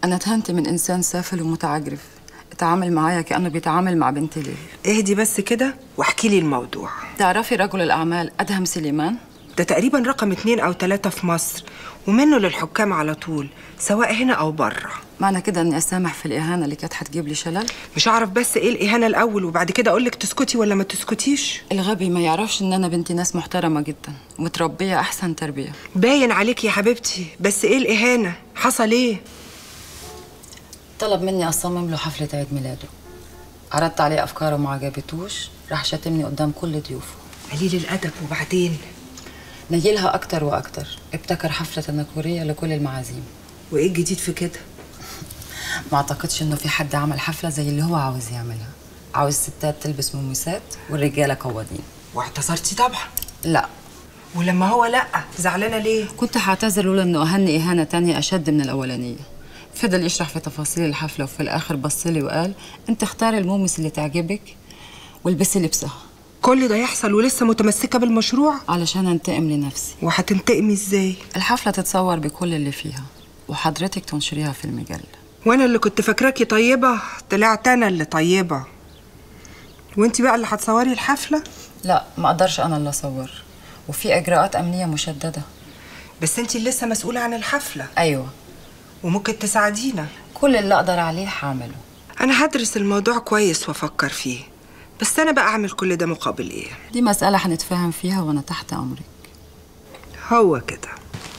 أنا تهنت من إنسان سافل ومتعجرف اتعامل معايا كأنه بيتعامل مع بنت ليل اهدي بس كده واحكي لي الموضوع تعرفي رجل الأعمال أدهم سليمان؟ ده تقريبا رقم اتنين أو تلاتة في مصر ومنه للحكام على طول سواء هنا أو بره معنى كده إني أسامح في الإهانة اللي كانت حتجيب لي شلل؟ مش هعرف بس ايه الإهانة الأول وبعد كده أقولك تسكتي ولا ما تسكتيش الغبي ما يعرفش إن أنا بنتي ناس محترمة جدا ومتربية أحسن تربية باين عليك يا حبيبتي بس ايه الإهانة حصل ايه طلب مني أصمم له حفلة عيد ميلاده عرضت عليه أفكاره وما عجبتوش راح شتمني قدام كل ضيوفه قليل الأدب وبعدين نيلها أكتر وأكتر ابتكر حفلة تنكرية لكل المعازيم وايه الجديد في كده ما أعتقدش إنه في حد عمل حفلة زي اللي هو عاوز يعملها عاوز ستات تلبس مميسات والرجالة قوادين واعتذرتي طبعا لا ولما هو لأ زعلانة ليه كنت هعتذر لولا انه اهني اهانه تانية اشد من الاولانيه فضل يشرح في تفاصيل الحفله وفي الاخر بص لي وقال انت اختاري المومس اللي تعجبك والبسي لبسها كل ده يحصل ولسه متمسكة بالمشروع علشان انتقم لنفسي وهتنتقمي ازاي الحفله تتصور بكل اللي فيها وحضرتك تنشريها في المجله وانا اللي كنت فاكراكي طيبة طلعت انا اللي طيبة وانتي بقى اللي هتصوري الحفلة لا ما اقدرش انا اللي اصور وفي اجراءات امنيه مشدده بس انتي اللي لسه مسؤولة عن الحفلة ايوه وممكن تساعدينا كل اللي اقدر عليه هعمله انا هدرس الموضوع كويس وافكر فيه بس انا بقى اعمل كل ده مقابل ايه دي مساله هنتفاهم فيها وانا تحت امرك هو كده